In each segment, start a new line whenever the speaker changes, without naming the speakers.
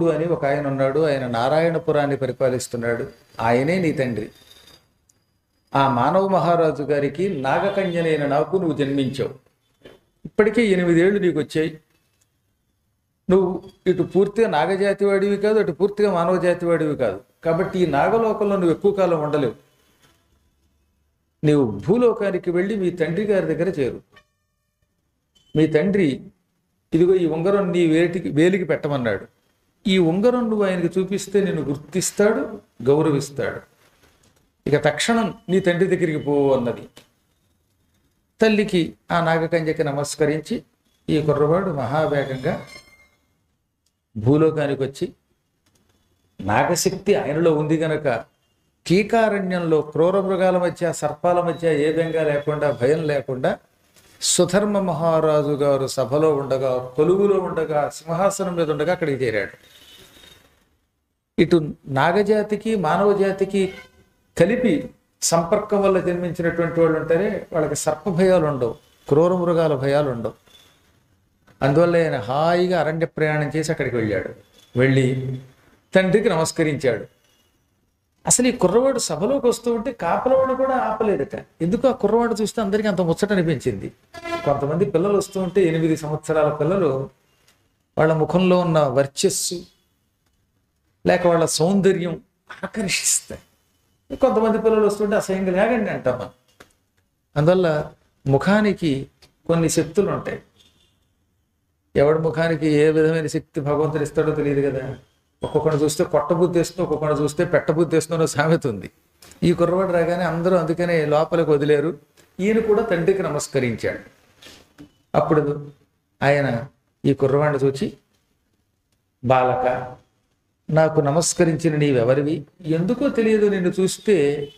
మానవుడు అని ఒక ఆయన ఉన్నాడు ఆయన నారాయణపురాన్ని పరిపాలిస్తున్నాడు ఆయనే నీ తండ్రి ఆ మానవ మహారాజు గారికి నాగకన్యనైన నాకు నువ్వు జన్మించావు ఇప్పటికే ఎనిమిదేళ్లు నీకు వచ్చాయి నువ్వు ఇటు పూర్తిగా నాగజాతి వాడివి కాదు అటు పూర్తిగా మానవ జాతి వాడివి కాదు కాబట్టి ఈ నాగలోకంలో నువ్వు ఎక్కువ కాలం ఉండలేవు నీవు భూలోకానికి వెళ్ళి మీ తండ్రి గారి దగ్గర చేరు మీ తండ్రి ఇదిగో ఈ ఉంగరం నీ వేటికి వేలికి పెట్టమన్నాడు ఈ ఉంగరం నువ్వు ఆయనకి చూపిస్తే నిన్ను గుర్తిస్తాడు గౌరవిస్తాడు ఇక తక్షణం నీ తండ్రి దగ్గరికి పో అన్నది తల్లికి ఆ నాగకంజకి నమస్కరించి ఈ కుర్రవాడు మహావేగంగా భూలోకానికి వచ్చి నాగశక్తి ఆయనలో ఉంది గనక కీకారణ్యంలో క్రూర మృగాల మధ్య సర్పాల మధ్య ఏ బెంగా లేకుండా భయం లేకుండా సుధర్మ మహారాజు గారు సభలో ఉండగా కొలువులో ఉండగా సింహాసనం మీద ఉండగా అక్కడికి చేరాడు ఇటు నాగజాతికి మానవ జాతికి కలిపి సంపర్కం వల్ల జన్మించినటువంటి వాళ్ళు ఉంటారే వాళ్ళకి సర్ప భయాలు ఉండవు క్రూర మృగాల భయాలు ఉండవు అందువల్ల ఆయన హాయిగా అరణ్య ప్రయాణం చేసి అక్కడికి వెళ్ళాడు వెళ్ళి తండ్రికి నమస్కరించాడు అసలు ఈ కుర్రవాడు సభలోకి వస్తూ ఉంటే కాపలవాడు కూడా ఆపలేదట ఎందుకు ఆ కుర్రవాడు చూస్తే అందరికీ అంత ముచ్చట అనిపించింది కొంతమంది పిల్లలు వస్తూ ఉంటే ఎనిమిది సంవత్సరాల పిల్లలు వాళ్ళ ముఖంలో ఉన్న వర్చస్సు లేక వాళ్ళ సౌందర్యం ఆకర్షిస్తాయి కొంతమంది పిల్లలు వస్తుంటే అసహ్యంగా లేగండి అంటాం మనం అందువల్ల ముఖానికి కొన్ని శక్తులు ఉంటాయి ఎవడి ముఖానికి ఏ విధమైన శక్తి భగవంతుడు ఇస్తాడో తెలియదు కదా ఒక్కొక్కడిని చూస్తే కొట్ట బుద్ధి వేస్తుందో ఒక్కొక్కడిని చూస్తే పెట్ట బుద్ధి వేస్తుందో సామెత ఉంది ఈ కుర్రవాడు రాగానే అందరూ అందుకనే లోపలికి వదిలేరు ఈయన కూడా తండ్రికి నమస్కరించాడు అప్పుడు ఆయన ఈ కుర్రవాడిని చూచి బాలక నాకు నమస్కరించిన నీవెవరివి ఎందుకో తెలియదు నిన్ను చూస్తే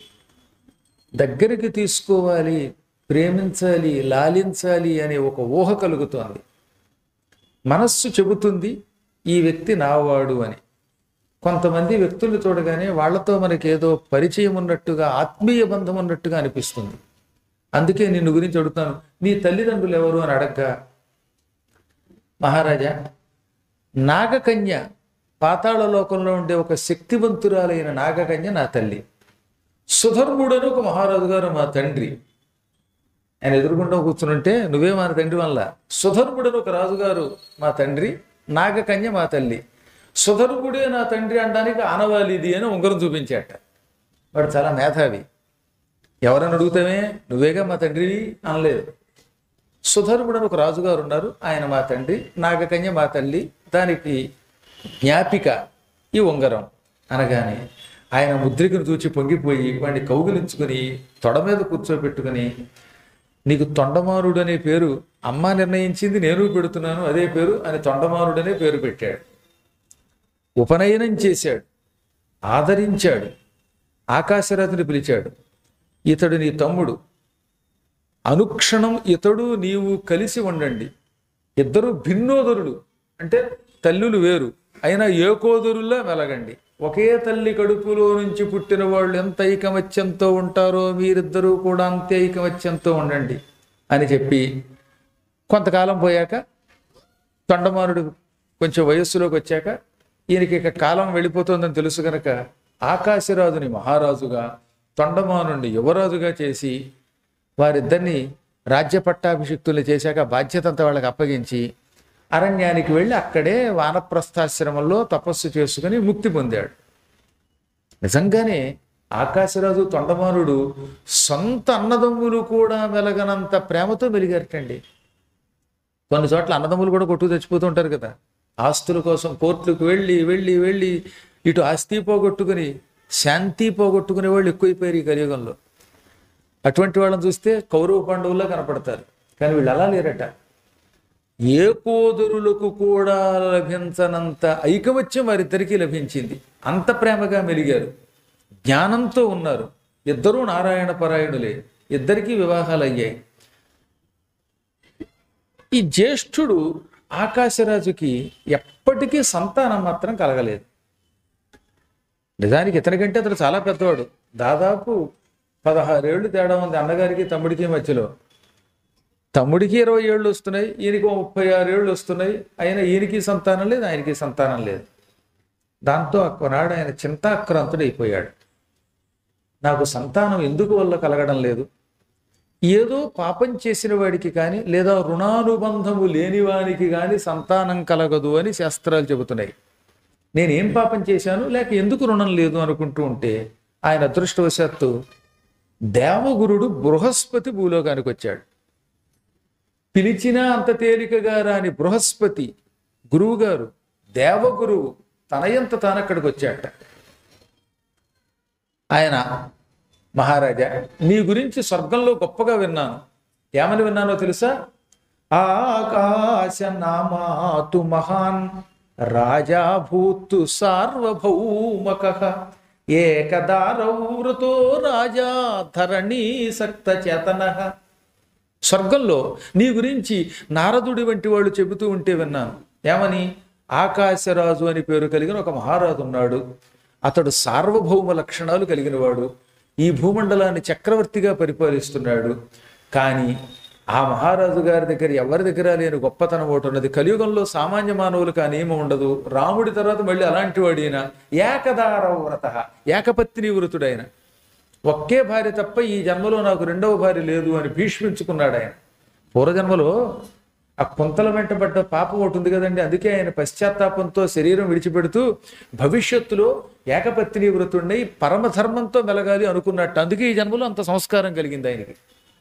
దగ్గరికి తీసుకోవాలి ప్రేమించాలి లాలించాలి అనే ఒక ఊహ కలుగుతోంది మనస్సు చెబుతుంది ఈ వ్యక్తి నావాడు అని కొంతమంది వ్యక్తుల్ని చూడగానే వాళ్ళతో మనకి ఏదో పరిచయం ఉన్నట్టుగా ఆత్మీయ బంధం ఉన్నట్టుగా అనిపిస్తుంది అందుకే నిన్ను గురించి అడుగుతాను నీ తల్లిదండ్రులు ఎవరు అని అడగ్గా మహారాజా నాగకన్య పాతాళ లోకంలో ఉండే ఒక శక్తివంతురాలైన నాగకన్య నా తల్లి సుధర్ముడని ఒక మహారాజు గారు మా తండ్రి ఆయన ఎదురుకుండా కూర్చునుంటే నువ్వే మా తండ్రి వల్ల సుధర్ముడని ఒక రాజుగారు మా తండ్రి నాగకన్య మా తల్లి సుధర్ముడే నా తండ్రి అనడానికి ఆనవాలిది అని ఉంగరం చూపించాట వాడు చాలా మేధావి ఎవరని అడుగుతామే నువ్వేగా మా తండ్రివి అనలేదు సుధర్ముడు అని ఒక రాజుగారు ఉన్నారు ఆయన మా తండ్రి నాగకన్య మా తల్లి దానికి జ్ఞాపిక ఈ ఉంగరం అనగానే ఆయన ముద్రికను చూచి పొంగిపోయి వాడిని కౌగిలించుకుని తొడ మీద కూర్చోబెట్టుకుని నీకు తొండమారుడు అనే పేరు అమ్మ నిర్ణయించింది నేను పెడుతున్నాను అదే పేరు అని తొండమారుడు అనే పేరు పెట్టాడు ఉపనయనం చేశాడు ఆదరించాడు ఆకాశరాజుని పిలిచాడు ఇతడు నీ తమ్ముడు అనుక్షణం ఇతడు నీవు కలిసి ఉండండి ఇద్దరు భిన్నోదరులు అంటే తల్లులు వేరు అయినా ఏకోదరుల్లా వెలగండి ఒకే తల్లి కడుపులో నుంచి పుట్టిన వాళ్ళు ఎంత ఐకమత్యంతో ఉంటారో మీరిద్దరూ కూడా అంతే ఐకమత్యంతో ఉండండి అని చెప్పి కొంతకాలం పోయాక తొండమానుడు కొంచెం వయస్సులోకి వచ్చాక ఈయనకి ఇక కాలం వెళ్ళిపోతుందని తెలుసు గనక ఆకాశరాజుని మహారాజుగా తొండమానుని యువరాజుగా చేసి వారిద్దరిని రాజ్య పట్టాభిషిక్తుల్ని చేశాక బాధ్యత అంతా వాళ్ళకి అప్పగించి అరణ్యానికి వెళ్ళి అక్కడే వానప్రస్థాశ్రమంలో తపస్సు చేసుకుని ముక్తి పొందాడు నిజంగానే ఆకాశరాజు తొండమానుడు సొంత అన్నదమ్ములు కూడా మెలగనంత ప్రేమతో మెలిగారటండి కొన్ని చోట్ల అన్నదమ్ములు కూడా కొట్టుకు తెచ్చిపోతూ ఉంటారు కదా ఆస్తుల కోసం కోర్టులకు వెళ్ళి వెళ్ళి వెళ్ళి ఇటు ఆస్తి పోగొట్టుకుని శాంతి పోగొట్టుకునే వాళ్ళు ఎక్కువైపోయారు ఈ కలియుగంలో అటువంటి వాళ్ళని చూస్తే కౌరవ పాండవుల్లో కనపడతారు కానీ వీళ్ళు అలా లేరట ఏ కోదురులకు కూడా లభించనంత ఐకమత్యం వారిద్దరికీ లభించింది అంత ప్రేమగా మెలిగారు జ్ఞానంతో ఉన్నారు ఇద్దరూ నారాయణ పరాయణులే ఇద్దరికీ వివాహాలు అయ్యాయి ఈ జ్యేష్ఠుడు ఆకాశరాజుకి ఎప్పటికీ సంతానం మాత్రం కలగలేదు నిజానికి ఇతనికంటే అతడు చాలా పెద్దవాడు దాదాపు పదహారేళ్ళు తేడా ఉంది అన్నగారికి తమ్ముడికి మధ్యలో తమ్ముడికి ఇరవై ఏళ్ళు వస్తున్నాయి ఈయనకి ఓ ముప్పై ఆరు ఏళ్ళు వస్తున్నాయి అయినా ఈయనకి సంతానం లేదు ఆయనకి సంతానం లేదు దాంతో కొనాడు ఆయన చింతాక్రాంతుడైపోయాడు నాకు సంతానం ఎందుకు వల్ల కలగడం లేదు ఏదో పాపం చేసిన వాడికి కానీ లేదా రుణానుబంధము లేని వానికి కానీ సంతానం కలగదు అని శాస్త్రాలు చెబుతున్నాయి నేనేం పాపం చేశాను లేక ఎందుకు రుణం లేదు అనుకుంటూ ఉంటే ఆయన అదృష్టవశాత్తు దేవగురుడు బృహస్పతి భూలోకానికి వచ్చాడు పిలిచినా అంత తేలికగా రాని బృహస్పతి గురువుగారు దేవగురువు తనయంత తాను అక్కడికి వచ్చాట ఆయన మహారాజా నీ గురించి స్వర్గంలో గొప్పగా విన్నాను ఏమని విన్నానో తెలుసా ఆకాశ నామాతు మహాన్ రాజా భూతు సార్వభౌమక ఏకదారవృతో రాజా ధరణీ సక్త చేతన స్వర్గంలో నీ గురించి నారదుడి వంటి వాళ్ళు చెబుతూ ఉంటే విన్నాను ఏమని ఆకాశరాజు అని పేరు కలిగిన ఒక మహారాజు ఉన్నాడు అతడు సార్వభౌమ లక్షణాలు కలిగినవాడు ఈ భూమండలాన్ని చక్రవర్తిగా పరిపాలిస్తున్నాడు కానీ ఆ మహారాజు గారి దగ్గర ఎవరి దగ్గర లేని గొప్పతనం ఒకటి ఉన్నది కలియుగంలో సామాన్య మానవులకు ఆ నియమం ఉండదు రాముడి తర్వాత మళ్ళీ అలాంటి వాడిన ఏకదార వ్రత ఏకపత్ని వృతుడైన ఒకే భార్య తప్ప ఈ జన్మలో నాకు రెండవ భార్య లేదు అని భీష్మించుకున్నాడు ఆయన పూర్వజన్మలో ఆ కుంతల వెంట పడ్డ పాపం ఒకటి ఉంది కదండి అందుకే ఆయన పశ్చాత్తాపంతో శరీరం విడిచిపెడుతూ భవిష్యత్తులో ఏకపత్ని వృతుండై పరమధర్మంతో మెలగాలి అనుకున్నట్టు అందుకే ఈ జన్మలో అంత సంస్కారం కలిగింది ఆయనకి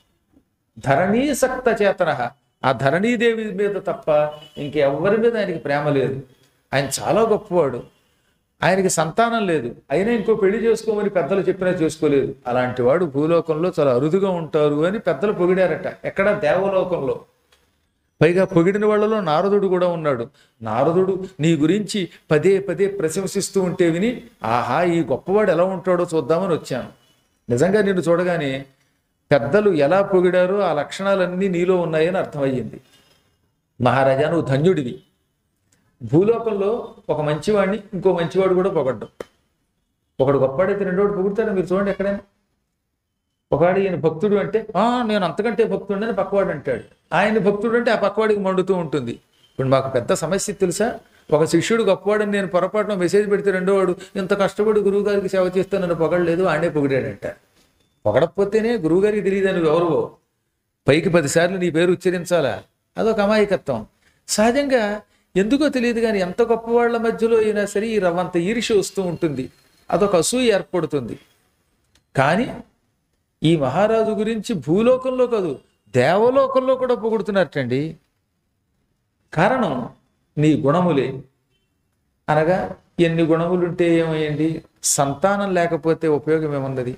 ధరణీసక్త చేతన ఆ ధరణీదేవి మీద తప్ప ఇంకెవ్వరి మీద ఆయనకి ప్రేమ లేదు ఆయన చాలా గొప్పవాడు ఆయనకి సంతానం లేదు అయినా ఇంకో పెళ్లి చేసుకోమని పెద్దలు చెప్పినా చేసుకోలేదు అలాంటి వాడు భూలోకంలో చాలా అరుదుగా ఉంటారు అని పెద్దలు పొగిడారట ఎక్కడ దేవలోకంలో పైగా పొగిడిన వాళ్ళలో నారదుడు కూడా ఉన్నాడు నారదుడు నీ గురించి పదే పదే ప్రశంసిస్తూ ఉంటే విని ఆహా ఈ గొప్పవాడు ఎలా ఉంటాడో చూద్దామని వచ్చాను నిజంగా నిన్ను చూడగానే పెద్దలు ఎలా పొగిడారో ఆ లక్షణాలన్నీ నీలో ఉన్నాయని అర్థమయ్యింది మహారాజా నువ్వు ధన్యుడివి భూలోకంలో ఒక మంచివాడిని ఇంకో మంచివాడు కూడా పొగడ్డం ఒకడు గొప్పవాడైతే రెండోడు పొగుడతాడు మీరు చూడండి ఎక్కడైనా ఒకవాడు ఈయన భక్తుడు అంటే "ఆ, నేను అంతకంటే భక్తుడు అని పక్కవాడు అంటాడు ఆయన భక్తుడు అంటే ఆ పక్కవాడికి మండుతూ ఉంటుంది ఇప్పుడు మాకు పెద్ద సమస్య తెలుసా ఒక శిష్యుడు గొప్పవాడని నేను పొరపాటున మెసేజ్ పెడితే రెండోవాడు ఇంత కష్టపడి గురువు గారికి సేవ చేస్తే నన్ను పొగడలేదు ఆడే పొగిడాడంట పొగడకపోతేనే గురువు గారికి తెలియదని ఎవరువో పైకి పదిసార్లు నీ పేరు ఉచ్చరించాలా అదొక అమాయకత్వం సహజంగా ఎందుకో తెలియదు కానీ ఎంత గొప్పవాళ్ల మధ్యలో అయినా సరే ఈ రవ్వంత ఈర్ష్య వస్తూ ఉంటుంది అదొక అసూయ ఏర్పడుతుంది కానీ ఈ మహారాజు గురించి భూలోకంలో కాదు దేవలోకంలో కూడా పొగుడుతున్నట్టండి కారణం నీ గుణములే అనగా ఎన్ని గుణములుంటే ఏమయ్యండి సంతానం లేకపోతే ఉపయోగం ఏమున్నది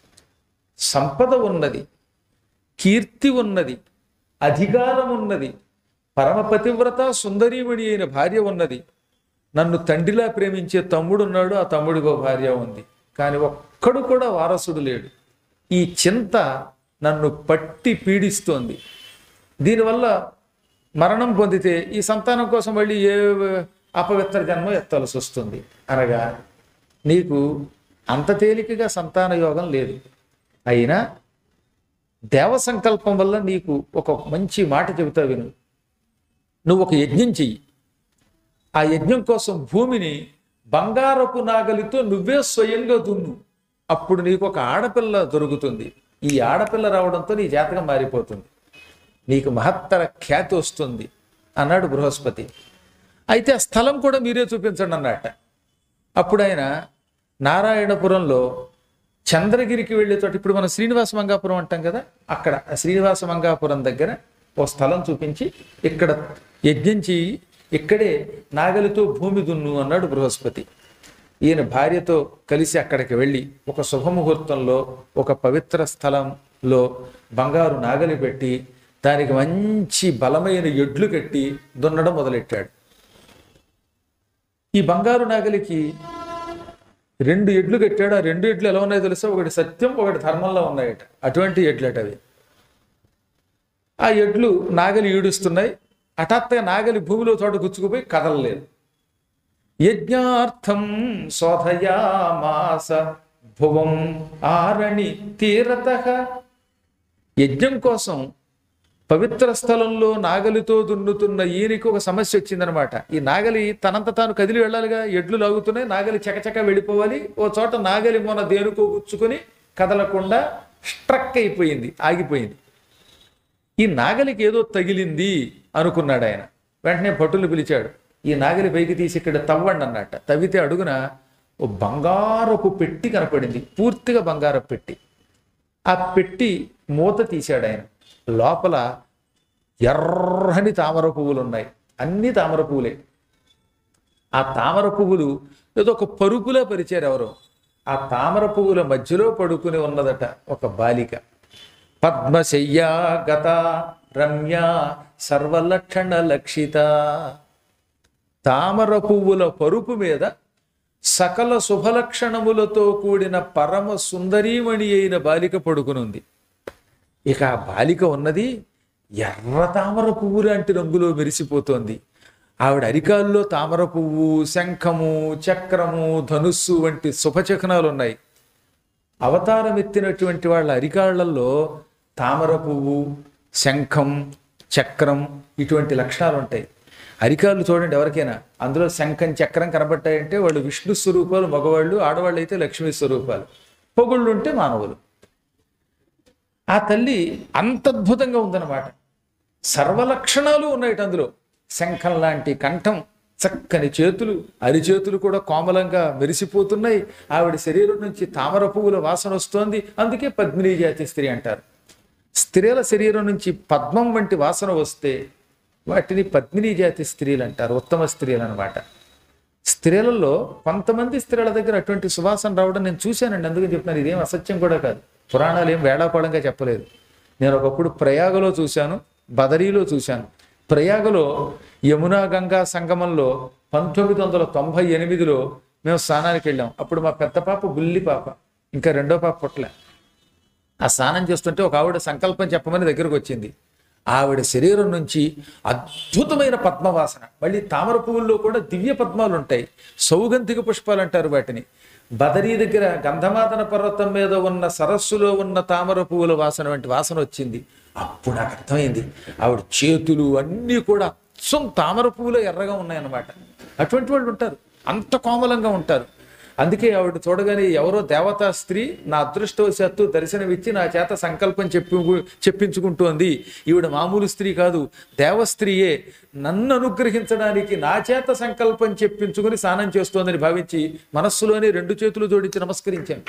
సంపద ఉన్నది కీర్తి ఉన్నది అధికారం ఉన్నది పరమపతివ్రత సుందరీమణి అయిన భార్య ఉన్నది నన్ను తండ్రిలా ప్రేమించే తమ్ముడు ఉన్నాడు ఆ తమ్ముడికో భార్య ఉంది కానీ ఒక్కడు కూడా వారసుడు లేడు ఈ చింత నన్ను పట్టి పీడిస్తోంది దీనివల్ల మరణం పొందితే ఈ సంతానం కోసం మళ్ళీ ఏ అపవిత్ర జన్మ ఎత్తాల్సి వస్తుంది అనగా నీకు అంత తేలికగా సంతాన యోగం లేదు అయినా దేవ సంకల్పం వల్ల నీకు ఒక మంచి మాట చెబుతా విను నువ్వు ఒక యజ్ఞం చెయ్యి ఆ యజ్ఞం కోసం భూమిని బంగారపు నాగలితో నువ్వే స్వయంగా దున్ను అప్పుడు నీకు ఒక ఆడపిల్ల దొరుకుతుంది ఈ ఆడపిల్ల రావడంతో నీ జాతకం మారిపోతుంది నీకు మహత్తర ఖ్యాతి వస్తుంది అన్నాడు బృహస్పతి అయితే ఆ స్థలం కూడా మీరే చూపించండి అన్నట్ట అప్పుడు ఆయన నారాయణపురంలో చంద్రగిరికి వెళ్ళే చోట ఇప్పుడు మనం శ్రీనివాస మంగాపురం అంటాం కదా అక్కడ ఆ శ్రీనివాస మంగాపురం దగ్గర ఓ స్థలం చూపించి ఇక్కడ యజ్ఞం చెయ్యి ఇక్కడే నాగలితో భూమి దున్ను అన్నాడు బృహస్పతి ఈయన భార్యతో కలిసి అక్కడికి వెళ్ళి ఒక శుభముహూర్తంలో ఒక పవిత్ర స్థలంలో బంగారు నాగలి పెట్టి దానికి మంచి బలమైన ఎడ్లు కట్టి దున్నడం మొదలెట్టాడు ఈ బంగారు నాగలికి రెండు ఎడ్లు కట్టాడు ఆ రెండు ఎడ్లు ఎలా ఉన్నాయో తెలుసా ఒకటి సత్యం ఒకటి ధర్మంలో ఉన్నాయట అటువంటి ఎడ్లట అవి ఆ ఎడ్లు నాగలి ఈడుస్తున్నాయి హఠాత్తుగా నాగలి భూమిలో చోట గుచ్చుకుపోయి కదలలేదు యజ్ఞార్థం శోధయామాస భువం ఆరణి తీరత యజ్ఞం కోసం పవిత్ర స్థలంలో నాగలితో దున్నుతున్న ఈయనకి ఒక సమస్య వచ్చిందనమాట ఈ నాగలి తనంత తాను కదిలి వెళ్ళాలిగా ఎడ్లు లాగుతున్నాయి నాగలి చకచక వెళ్ళిపోవాలి ఓ చోట నాగలి మొన దేనుకో గుచ్చుకొని కదలకుండా స్ట్రక్ అయిపోయింది ఆగిపోయింది ఈ నాగలికి ఏదో తగిలింది అనుకున్నాడు ఆయన వెంటనే భటులు పిలిచాడు ఈ నాగలి పైకి తీసి ఇక్కడ తవ్వండి అన్నట్ట తవ్వితే అడుగున ఓ బంగారపు పెట్టి కనపడింది పూర్తిగా బంగారపు పెట్టి ఆ పెట్టి మూత తీశాడు ఆయన లోపల ఎర్రని తామర పువ్వులు ఉన్నాయి అన్ని తామర పువ్వులే ఆ తామర పువ్వులు ఏదో ఒక పరుపులా పరిచారు ఎవరో ఆ తామర పువ్వుల మధ్యలో పడుకుని ఉన్నదట ఒక బాలిక పద్మశయ్యా గత రమ్య సర్వలక్షణ లక్షిత తామర పువ్వుల పరుపు మీద సకల శుభలక్షణములతో కూడిన పరమ సుందరీమణి అయిన బాలిక పడుకునుంది ఇక ఆ బాలిక ఉన్నది ఎర్ర తామర పువ్వు లాంటి రంగులో మెరిసిపోతోంది ఆవిడ అరికాల్లో తామర పువ్వు శంఖము చక్రము ధనుస్సు వంటి శుభచక్నాలు ఉన్నాయి అవతారం ఎత్తినటువంటి వాళ్ళ అరికాళ్లలో తామర పువ్వు శంఖం చక్రం ఇటువంటి లక్షణాలు ఉంటాయి అరికాళ్ళు చూడండి ఎవరికైనా అందులో శంఖం చక్రం కనబట్టాయంటే వాళ్ళు విష్ణు స్వరూపాలు మగవాళ్ళు ఆడవాళ్ళు అయితే లక్ష్మీ స్వరూపాలు పొగుళ్ళు ఉంటే మానవులు ఆ తల్లి అంత అద్భుతంగా ఉందన్నమాట సర్వలక్షణాలు ఉన్నాయి అందులో శంఖం లాంటి కంఠం చక్కని చేతులు అరిచేతులు కూడా కోమలంగా మెరిసిపోతున్నాయి ఆవిడ శరీరం నుంచి తామర పువ్వుల వాసన వస్తోంది అందుకే పద్మినీ జాతి స్త్రీ అంటారు స్త్రీల శరీరం నుంచి పద్మం వంటి వాసన వస్తే వాటిని పద్మినీ జాతి స్త్రీలు అంటారు ఉత్తమ స్త్రీలు అనమాట స్త్రీలలో కొంతమంది స్త్రీల దగ్గర అటువంటి సువాసన రావడం నేను చూశానండి అందుకని చెప్తున్నాను ఇదేం అసత్యం కూడా కాదు పురాణాలు ఏం వేళాకోళంగా చెప్పలేదు నేను ఒకప్పుడు ప్రయాగలో చూశాను బదరీలో చూశాను ప్రయాగలో యమునా గంగా సంగమంలో పంతొమ్మిది వందల తొంభై ఎనిమిదిలో మేము స్నానానికి వెళ్ళాం అప్పుడు మా పెద్ద పాప బుల్లి పాప ఇంకా రెండో పాప పుట్టలే ఆ స్నానం చేస్తుంటే ఒక ఆవిడ సంకల్పం చెప్పమని దగ్గరకు వచ్చింది ఆవిడ శరీరం నుంచి అద్భుతమైన పద్మవాసన మళ్ళీ తామర పువ్వుల్లో కూడా దివ్య పద్మాలు ఉంటాయి సౌగంధిక పుష్పాలు అంటారు వాటిని బదరీ దగ్గర గంధమాదన పర్వతం మీద ఉన్న సరస్సులో ఉన్న తామర పువ్వుల వాసన వంటి వాసన వచ్చింది అప్పుడు నాకు అర్థమైంది ఆవిడ చేతులు అన్నీ కూడా అచ్చం తామర పువ్వులో ఎర్రగా ఉన్నాయన్నమాట అటువంటి వాళ్ళు ఉంటారు అంత కోమలంగా ఉంటారు అందుకే ఆవిడ చూడగానే ఎవరో దేవతా స్త్రీ నా అదృష్టవశాత్తు దర్శనమిచ్చి నా చేత సంకల్పం చెప్పి చెప్పించుకుంటోంది ఈవిడ మామూలు స్త్రీ కాదు దేవస్త్రీయే నన్ను అనుగ్రహించడానికి నా చేత సంకల్పం చెప్పించుకుని స్నానం చేస్తోందని భావించి మనస్సులోనే రెండు చేతులు జోడించి నమస్కరించాను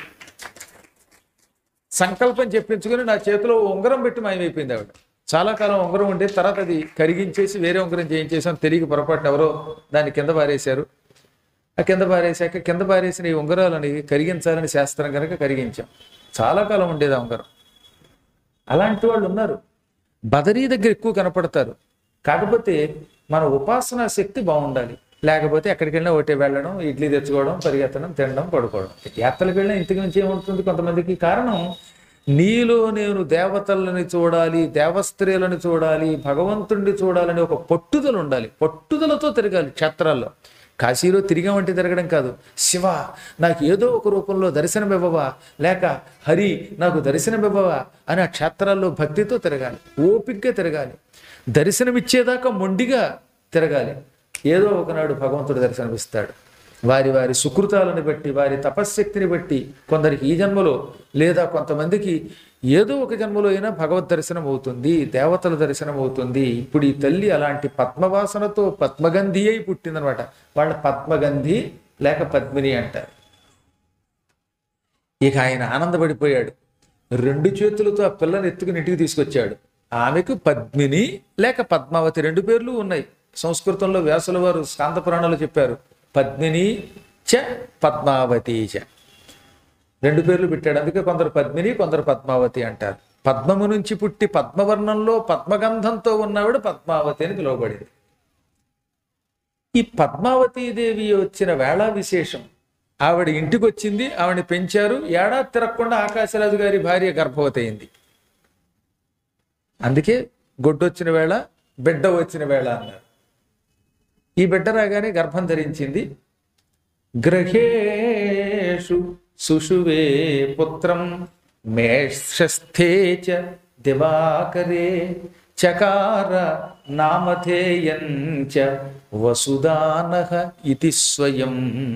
సంకల్పం చెప్పించుకుని నా చేతిలో ఓ ఉంగరం పెట్టి మాయమైపోయింది ఆవిడ చాలా కాలం ఉంగరం ఉండే తర్వాత అది కరిగించేసి వేరే ఉంగరం చేయించేసాం తెలియక పొరపాటున ఎవరో దాన్ని కింద పారేశారు ఆ కింద పారేశాక కింద పారేసిన ఈ ఉంగరాలని కరిగించాలని శాస్త్రం కనుక కరిగించాం చాలా కాలం ఉండేది ఆ ఉంగరం అలాంటి వాళ్ళు ఉన్నారు బదరీ దగ్గర ఎక్కువ కనపడతారు కాకపోతే మన ఉపాసనా శక్తి బాగుండాలి లేకపోతే ఎక్కడికి వెళ్ళినా ఒకటే వెళ్ళడం ఇడ్లీ తెచ్చుకోవడం పరిగెత్తడం తినడం పడుకోవడం యాత్రలకు వెళ్ళినా ఇంతకు మించి ఏముంటుంది కొంతమందికి కారణం నీలో నేను దేవతలని చూడాలి దేవస్త్రీలను చూడాలి భగవంతుడిని చూడాలని ఒక పట్టుదల ఉండాలి పట్టుదలతో తిరగాలి క్షేత్రాల్లో కాశీలో తిరిగామంటే తిరగడం కాదు శివ నాకు ఏదో ఒక రూపంలో దర్శనమివ్వవా లేక హరి నాకు దర్శనమివ్వవా అని ఆ క్షేత్రాల్లో భక్తితో తిరగాలి ఓపిగ్గా తిరగాలి దర్శనమిచ్చేదాకా మొండిగా తిరగాలి ఏదో ఒకనాడు భగవంతుడు దర్శనమిస్తాడు వారి వారి సుకృతాలను బట్టి వారి తపశ్శక్తిని బట్టి కొందరికి ఈ జన్మలో లేదా కొంతమందికి ఏదో ఒక జన్మలో అయినా భగవద్ దర్శనం అవుతుంది దేవతల దర్శనం అవుతుంది ఇప్పుడు ఈ తల్లి అలాంటి పద్మవాసనతో పద్మగంధి అయి పుట్టిందనమాట వాళ్ళ పద్మగంధి లేక పద్మిని అంటారు ఇక ఆయన ఆనందపడిపోయాడు రెండు చేతులతో ఆ పిల్లని ఎత్తుకుని ఇంటికి తీసుకొచ్చాడు ఆమెకు పద్మిని లేక పద్మావతి రెండు పేర్లు ఉన్నాయి సంస్కృతంలో వ్యాసుల వారు శాంత పురాణాలు చెప్పారు పద్మిని చ పద్మావతి చ రెండు పేర్లు పెట్టాడు అందుకే కొందరు పద్మిని కొందరు పద్మావతి అంటారు పద్మము నుంచి పుట్టి పద్మవర్ణంలో పద్మగంధంతో ఉన్నవిడ పద్మావతి అని పిలువబడింది ఈ పద్మావతీదేవి వచ్చిన వేళ విశేషం ఆవిడ ఇంటికి వచ్చింది ఆవిడని పెంచారు ఏడాది తిరగకుండా ఆకాశరాజు గారి భార్య గర్భవతి అయింది అందుకే గొడ్డొచ్చిన వేళ బిడ్డ వచ్చిన వేళ అన్నారు ఈ బిడ్డ రాగానే గర్భం ధరించింది గ్రహేషు సుషువే పుత్రం మేషస్థే చ దివాకరే చకార నామధేయంచ వసుదానహ ఇతి స్వయం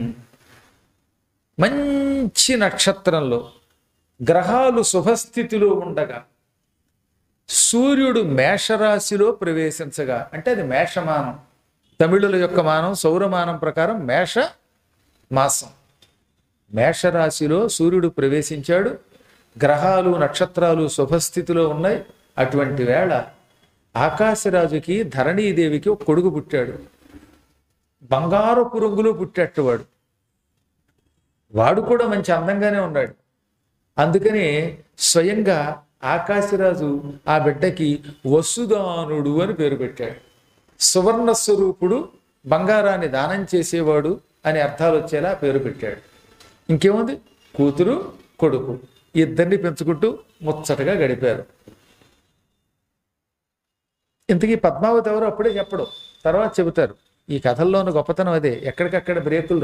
మంచి నక్షత్రంలో గ్రహాలు శుభస్థితిలో ఉండగా సూర్యుడు మేషరాశిలో ప్రవేశించగా అంటే అది మేషమానం తమిళుల యొక్క మానం సౌరమానం ప్రకారం మేష మాసం మేషరాశిలో సూర్యుడు ప్రవేశించాడు గ్రహాలు నక్షత్రాలు శుభస్థితిలో ఉన్నాయి అటువంటి వేళ ఆకాశరాజుకి ధరణీదేవికి ఒక కొడుకు పుట్టాడు బంగారపు రంగులో పుట్టేట్టు వాడు వాడు కూడా మంచి అందంగానే ఉన్నాడు అందుకని స్వయంగా ఆకాశరాజు ఆ బిడ్డకి వసుదానుడు అని పేరు పెట్టాడు సువర్ణ స్వరూపుడు బంగారాన్ని దానం చేసేవాడు అని అర్థాలు వచ్చేలా పేరు పెట్టాడు ఇంకేముంది కూతురు కొడుకు ఇద్దరిని పెంచుకుంటూ ముచ్చటగా గడిపారు ఇంతకీ పద్మావతి ఎవరు అప్పుడే చెప్పడం తర్వాత చెబుతారు ఈ కథల్లోని గొప్పతనం అదే ఎక్కడికక్కడ బ్రేకుల్లో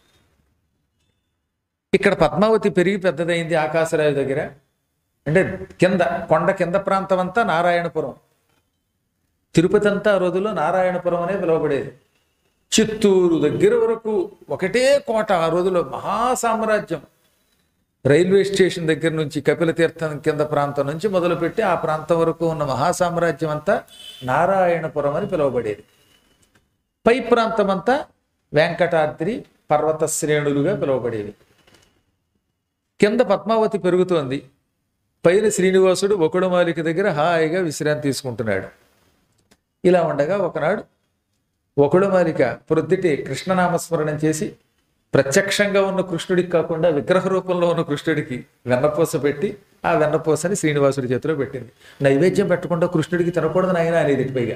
ఇక్కడ పద్మావతి పెరిగి పెద్దదైంది ఆకాశరాజు దగ్గర అంటే కింద కొండ కింద ప్రాంతం అంతా నారాయణపురం తిరుపతి అంతా ఆ రోజుల్లో నారాయణపురం అనే పిలువబడేది చిత్తూరు దగ్గర వరకు ఒకటే కోట ఆ రోజుల్లో మహాసామ్రాజ్యం రైల్వే స్టేషన్ దగ్గర నుంచి కపిల తీర్థం కింద ప్రాంతం నుంచి మొదలుపెట్టి ఆ ప్రాంతం వరకు ఉన్న మహాసామ్రాజ్యం అంతా నారాయణపురం అని పిలువబడేది పై ప్రాంతం అంతా వెంకటాద్రి పర్వత శ్రేణులుగా పిలువబడేవి కింద పద్మావతి పెరుగుతోంది పైన శ్రీనివాసుడు ఒకడుమాలిక దగ్గర హాయిగా విశ్రాంతి తీసుకుంటున్నాడు ఇలా ఉండగా ఒకనాడు ఒకడుమాలిక ప్రొద్దుటి కృష్ణనామస్మరణం చేసి ప్రత్యక్షంగా ఉన్న కృష్ణుడికి కాకుండా విగ్రహ రూపంలో ఉన్న కృష్ణుడికి వెన్నపూస పెట్టి ఆ వెన్నపూసని శ్రీనివాసుడి చేతిలో పెట్టింది నైవేద్యం పెట్టకుండా కృష్ణుడికి తినకూడదు నాయన అనేది పైగా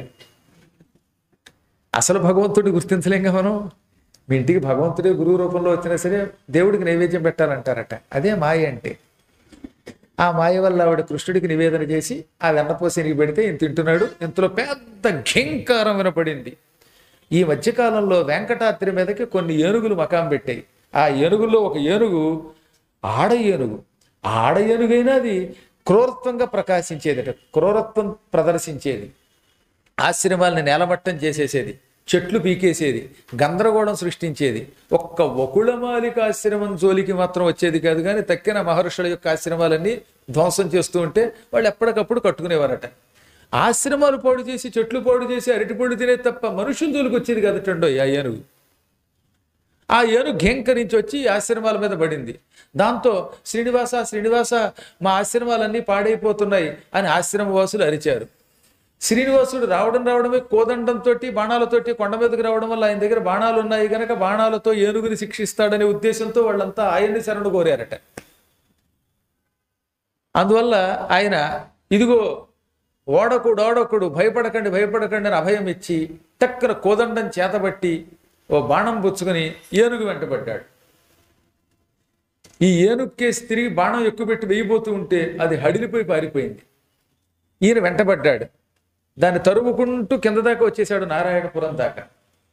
అసలు భగవంతుడిని గుర్తించలేంగా మనం మీ ఇంటికి భగవంతుడే గురువు రూపంలో వచ్చినా సరే దేవుడికి నైవేద్యం పెట్టాలంటారట అదే మాయ అంటే ఆ మాయ వల్ల ఆవిడ కృష్ణుడికి నివేదన చేసి ఆ వెన్నపూసనికి పెడితే ఇంత తింటున్నాడు ఇంతలో పెద్ద ఘింకారం వినపడింది ఈ మధ్యకాలంలో వెంకటాద్రి మీదకి కొన్ని ఏనుగులు మకాం పెట్టాయి ఆ ఏనుగుల్లో ఒక ఏనుగు ఆడ ఏనుగు ఆడ ఏనుగైనా అది క్రూరత్వంగా ప్రకాశించేదట క్రూరత్వం ప్రదర్శించేది ఆశ్రమాలని నేలమట్టం చేసేసేది చెట్లు పీకేసేది గందరగోళం సృష్టించేది ఒక్క వకుళమాలిక ఆశ్రమం జోలికి మాత్రం వచ్చేది కాదు కానీ తక్కిన మహర్షుల యొక్క ఆశ్రమాలన్నీ ధ్వంసం చేస్తూ ఉంటే వాళ్ళు ఎప్పటికప్పుడు కట్టుకునేవారట ఆశ్రమాలు పాడు చేసి చెట్లు పాడు చేసి అరటిపళ్ళు తినే తప్ప మనుషుల జోలికి వచ్చేది కదటండో ఆ ఏనుగు ఆ ఏనుగు ఘేంకరించి వచ్చి ఈ ఆశ్రమాల మీద పడింది దాంతో శ్రీనివాస శ్రీనివాస మా ఆశ్రమాలన్నీ పాడైపోతున్నాయి అని ఆశ్రమవాసులు అరిచారు శ్రీనివాసుడు రావడం రావడమే కోదండంతో బాణాలతోటి కొండ మీదకి రావడం వల్ల ఆయన దగ్గర బాణాలు ఉన్నాయి కనుక బాణాలతో ఏనుగుని శిక్షిస్తాడనే ఉద్దేశంతో వాళ్ళంతా ఆయన్ని శరణు కోరారట అందువల్ల ఆయన ఇదిగో ఓడకుడు ఓడకుడు భయపడకండి భయపడకండి అని అభయం ఇచ్చి టక్కన కోదండం చేతబట్టి ఓ బాణం పుచ్చుకొని ఏనుగు వెంటబడ్డాడు ఈ ఏనుగు కేసి తిరిగి బాణం ఎక్కుపెట్టి వేయబోతూ ఉంటే అది హడిలిపోయి పారిపోయింది ఈయన వెంటబడ్డాడు దాన్ని తరుముకుంటూ కింద దాకా వచ్చేసాడు నారాయణపురం దాకా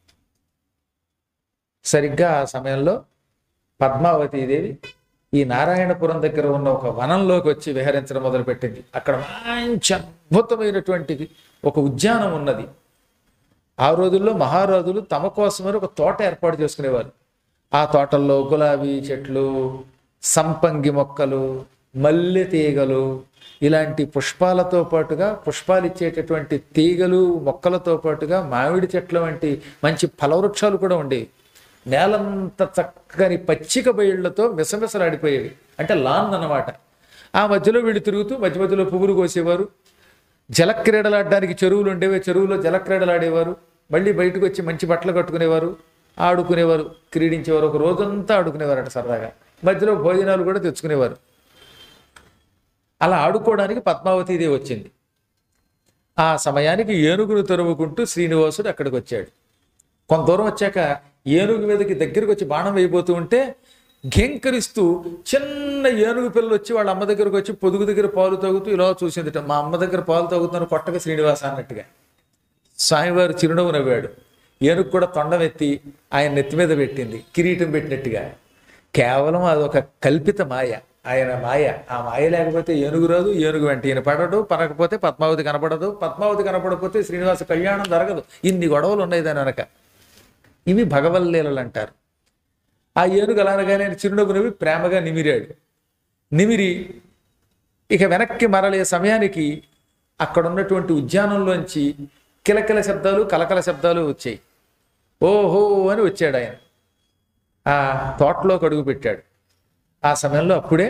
సరిగ్గా ఆ సమయంలో పద్మావతీదేవి ఈ నారాయణపురం దగ్గర ఉన్న ఒక వనంలోకి వచ్చి విహరించడం మొదలుపెట్టింది అక్కడ మంచి అద్భుతమైనటువంటి ఒక ఉద్యానం ఉన్నది ఆ రోజుల్లో మహారాజులు తమ కోసమని ఒక తోట ఏర్పాటు చేసుకునేవారు ఆ తోటల్లో గులాబీ చెట్లు సంపంగి మొక్కలు మల్లె తీగలు ఇలాంటి పుష్పాలతో పాటుగా పుష్పాలు ఇచ్చేటటువంటి తీగలు మొక్కలతో పాటుగా మామిడి చెట్ల వంటి మంచి ఫలవృక్షాలు కూడా ఉండేవి నేలంత చక్కని పచ్చిక బయళ్లతో మిసమిసలాడిపోయేవి అంటే లాన్ అన్నమాట ఆ మధ్యలో వీళ్ళు తిరుగుతూ మధ్య మధ్యలో పువ్వులు కోసేవారు జలక్రీడలాడడానికి చెరువులు ఉండేవి చెరువులో జలక్రీడలాడేవారు మళ్ళీ బయటకు వచ్చి మంచి బట్టలు కట్టుకునేవారు ఆడుకునేవారు క్రీడించేవారు ఒక రోజంతా ఆడుకునేవారట సరదాగా మధ్యలో భోజనాలు కూడా తెచ్చుకునేవారు అలా ఆడుకోవడానికి పద్మావతీదేవి వచ్చింది ఆ సమయానికి ఏనుగును తరుముకుంటూ శ్రీనివాసుడు అక్కడికి వచ్చాడు కొంత దూరం వచ్చాక ఏనుగు మీదకి దగ్గరికి వచ్చి బాణం వేయబోతూ ఉంటే ఘెంకరిస్తూ చిన్న ఏనుగు పిల్లలు వచ్చి వాళ్ళ అమ్మ దగ్గరకు వచ్చి పొదుగు దగ్గర పాలు తాగుతూ ఇలా చూసిందిట మా అమ్మ దగ్గర పాలు తాగుతున్నాను కొట్టక శ్రీనివాస అన్నట్టుగా స్వామివారు చిరునవ్వు నవ్వాడు ఏనుగు కూడా తొండం ఎత్తి ఆయన నెత్తి మీద పెట్టింది కిరీటం పెట్టినట్టుగా కేవలం అదొక కల్పిత మాయ ఆయన మాయ ఆ మాయ లేకపోతే ఏనుగు రాదు ఏనుగు వెంట ఈయన పడడు పడకపోతే పద్మావతి కనపడదు పద్మావతి కనపడకపోతే శ్రీనివాస కళ్యాణం జరగదు ఇన్ని గొడవలు ఉన్నాయి దాని వెనక ఇవి భగవల్లీలలు అంటారు ఆ ఏనుగు అలానగానే చిరునవ్వు నవ్వి ప్రేమగా నిమిరాడు నిమిరి ఇక వెనక్కి మరలే సమయానికి అక్కడ ఉన్నటువంటి ఉద్యానంలోంచి కిలకిల శబ్దాలు కలకల శబ్దాలు వచ్చాయి ఓహో అని వచ్చాడు ఆయన ఆ తోటలోకి అడుగు పెట్టాడు ఆ సమయంలో అప్పుడే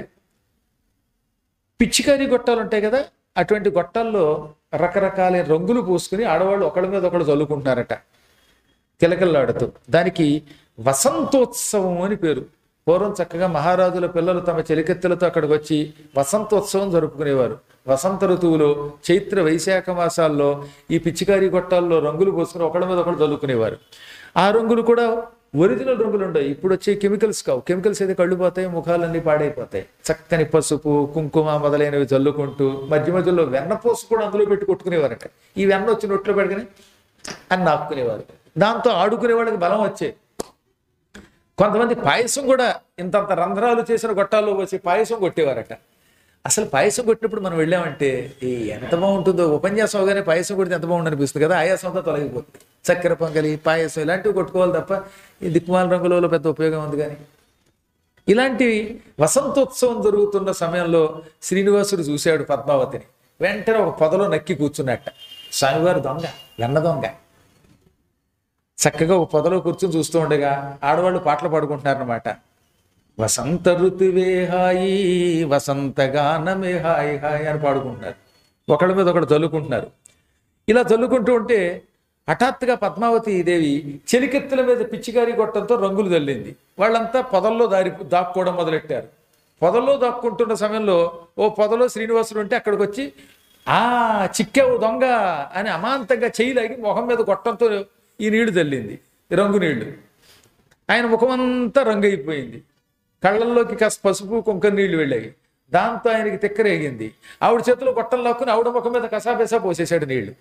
పిచ్చికారి గొట్టాలు ఉంటాయి కదా అటువంటి గొట్టాల్లో రకరకాల రంగులు పూసుకుని ఆడవాళ్ళు ఒకళ్ళ మీద ఒకళ్ళు చల్లుకుంటున్నారట కిలకిల్లాడుతూ దానికి వసంతోత్సవం అని పేరు పూర్వం చక్కగా మహారాజుల పిల్లలు తమ చెలికెత్తెలతో అక్కడికి వచ్చి వసంతోత్సవం జరుపుకునేవారు వసంత ఋతువులో చైత్ర వైశాఖ మాసాల్లో ఈ పిచ్చికారి గొట్టాల్లో రంగులు పోసుకుని ఒకళ్ళ మీద ఒకళ్ళు చల్లుకునేవారు ఆ రంగులు కూడా ఒరిజినల్ రంగులు ఉండవు ఇప్పుడు వచ్చే కెమికల్స్ కావు కెమికల్స్ అయితే కళ్ళు పోతాయి ముఖాలన్నీ పాడైపోతాయి చక్కని పసుపు కుంకుమ మొదలైనవి చల్లుకుంటూ మధ్య మధ్యలో వెన్న పోసు కూడా అందులో పెట్టి కొట్టుకునేవారట ఈ వెన్న వచ్చి నొట్లో పెట్టుకుని అని నాక్కునేవారు దాంతో ఆడుకునే వాళ్ళకి బలం వచ్చే కొంతమంది పాయసం కూడా ఇంతంత రంధ్రాలు చేసిన గొట్టాల్లో వచ్చి పాయసం కొట్టేవారట అసలు పాయసం కొట్టినప్పుడు మనం వెళ్ళామంటే ఈ ఎంత బాగుంటుందో ఉపన్యాసం అవగానే పాయసం కొడితే ఎంత బాగుండు అనిపిస్తుంది కదా ఆయాసం అంతా తొలగిపోతుంది చక్కెర పొంగలి పాయసం ఇలాంటివి కొట్టుకోవాలి తప్ప ఈ దిక్కుమాల రంగులలో పెద్ద ఉపయోగం ఉంది కానీ ఇలాంటి వసంతోత్సవం జరుగుతున్న సమయంలో శ్రీనివాసుడు చూశాడు పద్మావతిని వెంటనే ఒక పొదలో నక్కి కూర్చున్నట్ట స్వామివారు దొంగ వెన్న దొంగ చక్కగా ఒక పొదలో కూర్చుని చూస్తూ ఉండగా ఆడవాళ్ళు పాటలు పాడుకుంటున్నారన్నమాట వసంత ఋతువే హాయి వసంత గానమే హాయి హాయి అని పాడుకుంటున్నారు ఒకళ్ళ మీద ఒకడు చల్లుకుంటున్నారు ఇలా చల్లుకుంటూ ఉంటే హఠాత్తుగా పద్మావతి దేవి చెలికెత్తుల మీద పిచ్చికారి గొట్టంతో రంగులు చల్లింది వాళ్ళంతా పొదల్లో దారి దాక్కోవడం మొదలెట్టారు పొదల్లో దాక్కుంటున్న సమయంలో ఓ పొదలో శ్రీనివాసుడు ఉంటే అక్కడికి వచ్చి ఆ చిక్కావు దొంగ అని అమాంతంగా చేయి లాగి మొహం మీద గొట్టంతో ఈ నీళ్లు చల్లింది ఈ రంగు నీళ్లు ఆయన ముఖమంతా రంగు అయిపోయింది కళ్ళల్లోకి కాస్త పసుపు కుంకుమ నీళ్లు వెళ్ళాయి దాంతో ఆయనకి తిక్కరేగింది ఆవిడ చేతిలో గొట్టం లాక్కుని ఆవిడ ముఖం మీద కసాబెసా పోసేశాడు నీళ్లు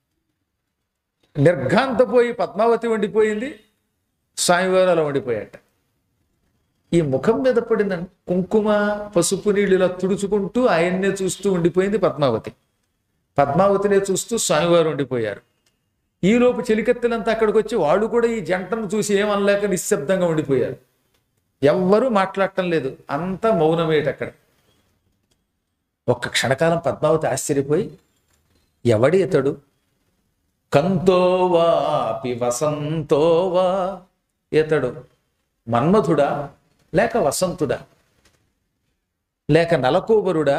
నిర్ఘాంతపోయి పద్మావతి వండిపోయింది స్వామివారు అలా వండిపోయాట ఈ ముఖం మీద పడిన కుంకుమ పసుపు నీళ్ళు ఇలా తుడుచుకుంటూ ఆయన్నే చూస్తూ ఉండిపోయింది పద్మావతి పద్మావతినే చూస్తూ స్వామివారు ఉండిపోయారు ఈలోపు చెలికత్తెలంతా అక్కడికి వచ్చి వాళ్ళు కూడా ఈ జంటను చూసి ఏమనలేక నిశ్శబ్దంగా ఉండిపోయారు ఎవ్వరూ మాట్లాడటం లేదు అంతా మౌనమేట అక్కడ ఒక్క క్షణకాలం పద్మావతి ఆశ్చర్యపోయి ఎవడి ఇతడు కంతోవా అపి వసంతోవా ఇతడు మన్మధుడా లేక వసంతుడా లేక నలకోబరుడా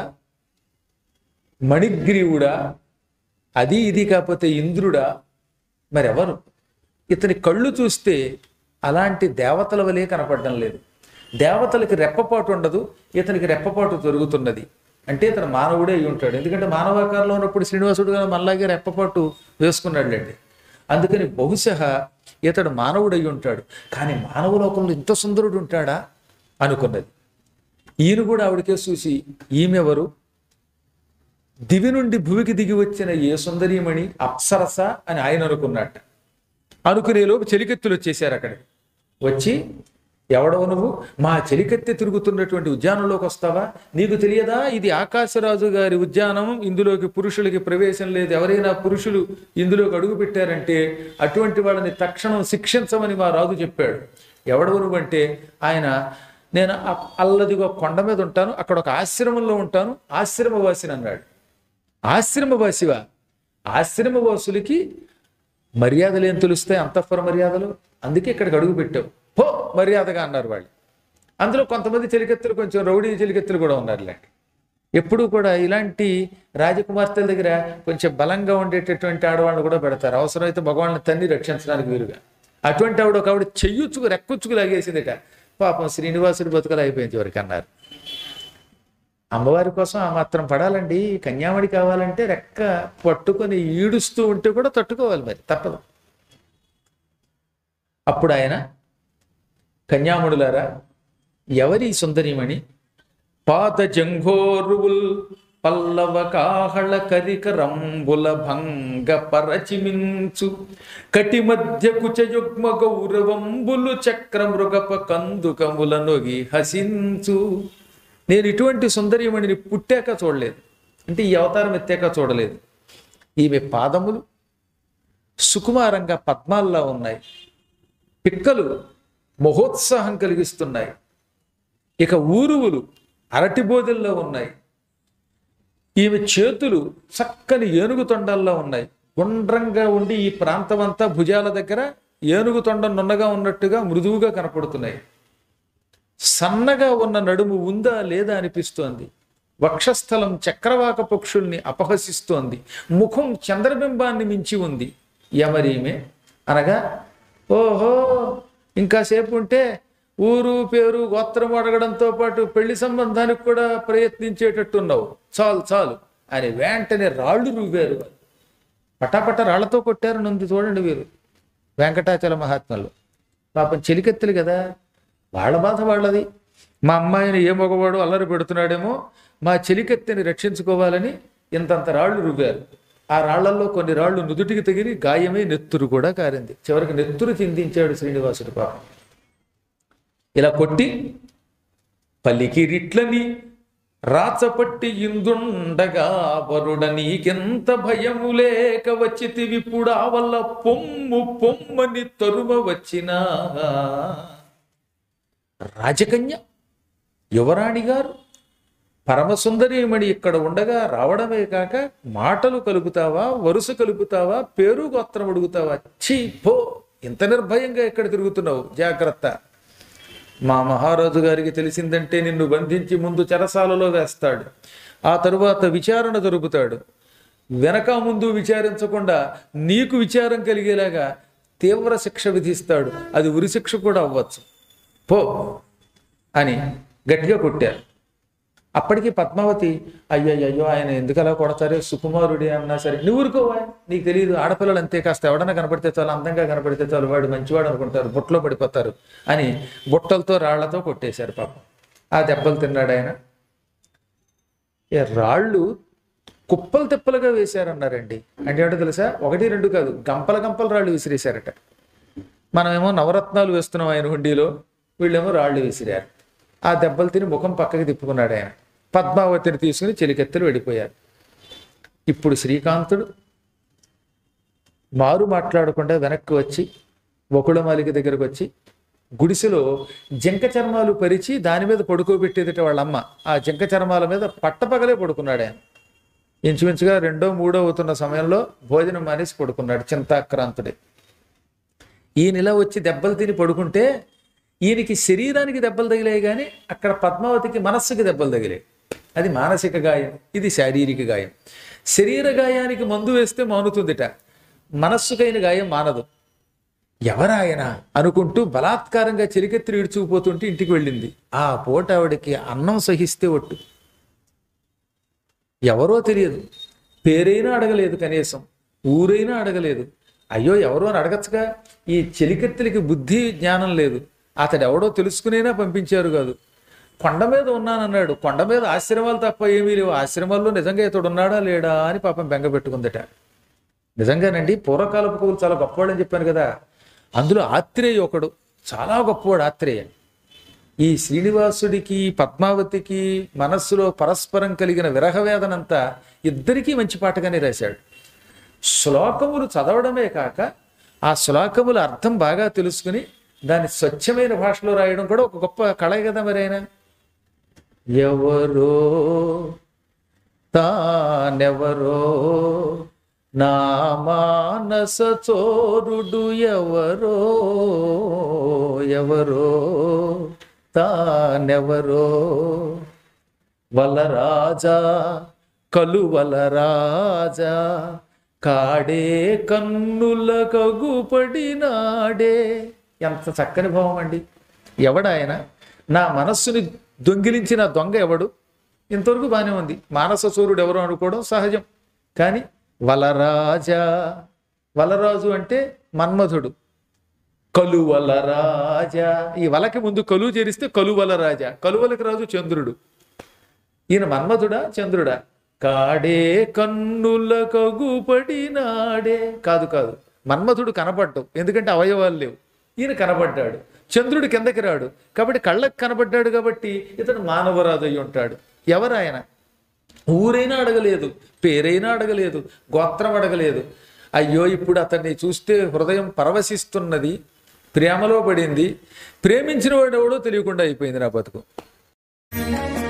మణిగ్రీవుడా అది ఇది కాకపోతే ఇంద్రుడా మరెవరు ఇతని కళ్ళు చూస్తే అలాంటి దేవతల వలె కనపడడం లేదు దేవతలకి రెప్పపాటు ఉండదు ఇతనికి రెప్పపాటు జరుగుతున్నది అంటే ఇతను మానవుడే అయి ఉంటాడు ఎందుకంటే మానవాకారంలో ఉన్నప్పుడు శ్రీనివాసుడు గారు మనలాగే రెప్పపాటు వేసుకున్నాడులేండి అందుకని బహుశా ఇతడు మానవుడు అయి ఉంటాడు కానీ మానవ లోకంలో ఇంత సుందరుడు ఉంటాడా అనుకున్నది ఈయన కూడా ఆవిడకే చూసి ఈమెవరు దివి నుండి భూమికి దిగి వచ్చిన ఏ సుందరీమణి అప్సరస అని ఆయన అనుకున్నట్ట అనుకునేలోపు చెలికెత్తులు వచ్చేసారు అక్కడ వచ్చి ఎవడవు నువ్వు మా చెలికెత్తి తిరుగుతున్నటువంటి ఉద్యానంలోకి వస్తావా నీకు తెలియదా ఇది ఆకాశరాజు గారి ఉద్యానం ఇందులోకి పురుషులకి ప్రవేశం లేదు ఎవరైనా పురుషులు ఇందులోకి అడుగు పెట్టారంటే అటువంటి వాళ్ళని తక్షణం శిక్షించమని మా రాజు చెప్పాడు ఎవడవు నువ్వంటే ఆయన నేను అ- అల్లదిగో కొండ మీద ఉంటాను అక్కడ ఒక ఆశ్రమంలో ఉంటాను ఆశ్రమవాసిని అన్నాడు ఆశ్రమవాసివా ఆశ్రమవాసులకి మర్యాదలు ఏం తెలుస్తాయి అంతఃపుర మర్యాదలు అందుకే ఇక్కడికి అడుగు పెట్టావు పో మర్యాదగా అన్నారు వాళ్ళు అందులో కొంతమంది చెలికెత్తులు కొంచెం రౌడీ చెలికెత్తులు కూడా ఉన్నారులే ఎప్పుడూ కూడా ఇలాంటి రాజకుమార్తెల దగ్గర కొంచెం బలంగా ఉండేటటువంటి ఆడవాళ్ళని కూడా పెడతారు అవసరమైతే మగవాళ్ళని తన్ని రక్షించడానికి వీలుగా అటువంటి ఆవిడ ఒక ఆవిడ చెయ్యుచ్చుకు రెక్కొచ్చుకు లాగేసిందిట పాపం శ్రీనివాసుడి బతుకలు అయిపోయింది వరకు అన్నారు అమ్మవారి కోసం ఆ మాత్రం పడాలండి కన్యామణి కావాలంటే రెక్క పట్టుకొని ఈడుస్తూ ఉంటే కూడా తట్టుకోవాలి మరి తప్పదు అప్పుడు ఆయన కన్యాముడులారా ఎవరి ఈ సుందరిమణి పాత జంఘోరువుల్ పల్లవ కాహళ కరిక రంబుల భంగ పరచిమించు కటి మధ్య కుచయుగ్మ గౌరవంబులు చక్ర మృగప కందుకముల నొగి హసించు నేను ఇటువంటి సుందరీమణిని పుట్టాక చూడలేదు అంటే ఈ అవతారం ఎత్తాక చూడలేదు ఈమె పాదములు సుకుమారంగా పద్మాల్లా ఉన్నాయి పిక్కలు మహోత్సాహం కలిగిస్తున్నాయి ఇక ఊరువులు అరటిబోదెల్లో ఉన్నాయి ఈమె చేతులు చక్కని ఏనుగు తొండల్లో ఉన్నాయి గుండ్రంగా ఉండి ఈ ప్రాంతం అంతా భుజాల దగ్గర ఏనుగు తొండం నున్నగా ఉన్నట్టుగా మృదువుగా కనపడుతున్నాయి సన్నగా ఉన్న నడుము ఉందా లేదా అనిపిస్తోంది వక్షస్థలం చక్రవాక పక్షుల్ని అపహసిస్తోంది ముఖం చంద్రబింబాన్ని మించి ఉంది యమరీమే అనగా ఓహో ఇంకాసేపు ఉంటే ఊరు పేరు గోత్రం అడగడంతో పాటు పెళ్లి సంబంధానికి కూడా ప్రయత్నించేటట్టున్నావు చాలు చాలు అని వెంటనే రాళ్ళు రువ్వారు పటాపట రాళ్లతో కొట్టారు నుండి చూడండి వీరు వెంకటాచల మహాత్మలు పాపం చెలికెత్తులు కదా వాళ్ళ బాధ వాళ్ళది మా అమ్మాయిని ఏ మగవాడు అల్లరి పెడుతున్నాడేమో మా చెలికెత్తిని రక్షించుకోవాలని ఇంతంత రాళ్ళు రువ్వారు ఆ రాళ్లలో కొన్ని రాళ్ళు నుదుటికి తగిలి గాయమై నెత్తురు కూడా కారింది చివరికి నెత్తురు చిందించాడు శ్రీనివాసుడు పాపం ఇలా కొట్టి పలికిరిట్లని రాచపట్టి ఇందుండగా వరుడ నీకెంత భయము లేక వచ్చితి విప్పుడా వల్ల పొమ్ము పొమ్మని తరుమ వచ్చినా రాజకన్య యువరాణి గారు పరమసుందరీమణి ఇక్కడ ఉండగా రావడమే కాక మాటలు కలుపుతావా వరుస కలుపుతావా పేరు గోత్రం అడుగుతావా ఛీ పో ఇంత నిర్భయంగా ఎక్కడ తిరుగుతున్నావు జాగ్రత్త మా మహారాజు గారికి తెలిసిందంటే నిన్ను బంధించి ముందు చెరసాలలో వేస్తాడు ఆ తరువాత విచారణ జరుపుతాడు వెనక ముందు విచారించకుండా నీకు విచారం కలిగేలాగా తీవ్ర శిక్ష విధిస్తాడు అది ఉరిశిక్ష కూడా అవ్వచ్చు పో అని గట్టిగా కొట్టారు అప్పటికి పద్మావతి అయ్యయ్యో ఆయన ఎందుకు అలా కొడతారే సుకుమారుడి అన్నా సరే నువ్వు ఊరుకోవా నీకు తెలియదు ఆడపిల్లలు అంతే కాస్త ఎవడన్నా కనపడితే చాలు అందంగా కనపడితే చాలు వాడు మంచివాడు అనుకుంటారు బుట్టలో పడిపోతారు అని బుట్టలతో రాళ్లతో కొట్టేశారు పాపం ఆ దెబ్బలు తిన్నాడు ఆయన ఏ రాళ్ళు కుప్పలు తెప్పలుగా వేశారన్నారండి అంటే ఏంటో తెలుసా ఒకటి రెండు కాదు గంపల గంపల రాళ్ళు విసిరేశారట మనమేమో నవరత్నాలు వేస్తున్నాం ఆయన హుండీలో వీళ్ళేమో రాళ్ళు విసిరారు ఆ దెబ్బలు తిని ముఖం పక్కకి తిప్పుకున్నాడు ఆయన పద్మావతిని తీసుకుని చెలికెత్తలు వెళ్ళిపోయారు ఇప్పుడు శ్రీకాంతుడు మారు మాట్లాడకుండా వెనక్కి వచ్చి వకుళమాలిక దగ్గరకు వచ్చి గుడిసెలో జింక చర్మాలు పరిచి దాని మీద పడుకోబెట్టేదిట వాళ్ళమ్మ ఆ జింక చర్మాల మీద పట్టపగలే పడుకున్నాడు ఆయన ఇంచుమించుగా రెండో మూడో అవుతున్న సమయంలో భోజనం మానేసి పడుకున్నాడు చింతాక్రాంతుడే ఈయన ఇలా వచ్చి దెబ్బలు తిని పడుకుంటే ఈయనకి శరీరానికి దెబ్బలు తగిలాయి కానీ అక్కడ పద్మావతికి మనస్సుకి దెబ్బలు తగిలాయి అది మానసిక గాయం ఇది శారీరక గాయం శరీర గాయానికి మందు వేస్తే మానుతుందిట మనస్సుకైన గాయం మానదు ఎవరాయన అనుకుంటూ బలాత్కారంగా చెలికెత్తి ఈడ్చుకుపోతుంటే ఇంటికి వెళ్ళింది ఆ పూట ఆవిడకి అన్నం సహిస్తే ఒట్టు ఎవరో తెలియదు పేరైనా అడగలేదు కనీసం ఊరైనా అడగలేదు అయ్యో ఎవరో అని అడగచ్చుగా ఈ చెలికెత్తులకి బుద్ధి జ్ఞానం లేదు అతడు ఎవడో తెలుసుకునేనా పంపించారు కాదు కొండ మీద ఉన్నానన్నాడు కొండ మీద ఆశ్రమాలు తప్ప ఏమీ లేవు ఆశ్రమాల్లో నిజంగా ఇతడు ఉన్నాడా లేడా అని పాపం బెంగ పెట్టుకుందట నిజంగానండి పూర్వకాలపు కవులు చాలా గొప్పవాడు అని చెప్పాను కదా అందులో ఆత్రేయ ఒకడు చాలా గొప్పవాడు ఆత్రేయ ఈ శ్రీనివాసుడికి పద్మావతికి మనస్సులో పరస్పరం కలిగిన విరహ వేదనంతా ఇద్దరికీ మంచి పాటగానే రాశాడు శ్లోకములు చదవడమే కాక ఆ శ్లోకముల అర్థం బాగా తెలుసుకుని దాన్ని స్వచ్ఛమైన భాషలో రాయడం కూడా ఒక గొప్ప కళ కదా మరి ఆయన ఎవరో తానెవరో నా మానస చోరుడు ఎవరో ఎవరో తానెవరో వలరాజా కలువలరాజా కాడే కన్నుల కగుపడినాడే ఎంత చక్కని భావం అండి ఎవడాయన నా మనస్సుని దొంగిలించిన దొంగ ఎవడు ఇంతవరకు బాగానే ఉంది మానస సూర్యుడు ఎవరు అనుకోవడం సహజం కానీ వలరాజా వలరాజు అంటే మన్మధుడు కలువల రాజా ఈ వలకి ముందు కలువు చేరిస్తే కలువల రాజా కలువలకి రాజు చంద్రుడు ఈయన మన్మధుడా చంద్రుడా కాడే కన్నుల కగుపడినాడే కాదు కాదు మన్మధుడు కనపడ్డు ఎందుకంటే అవయవాలు లేవు ఈయన కనపడ్డాడు చంద్రుడు కిందకి రాడు కాబట్టి కళ్ళకు కనబడ్డాడు కాబట్టి ఇతడు మానవరాజు అయి ఉంటాడు ఎవరాయన ఊరైనా అడగలేదు పేరైనా అడగలేదు గోత్రం అడగలేదు అయ్యో ఇప్పుడు అతన్ని చూస్తే హృదయం పరవశిస్తున్నది ప్రేమలో పడింది ప్రేమించిన వాడు ఎవడో తెలియకుండా అయిపోయింది నా బతుకు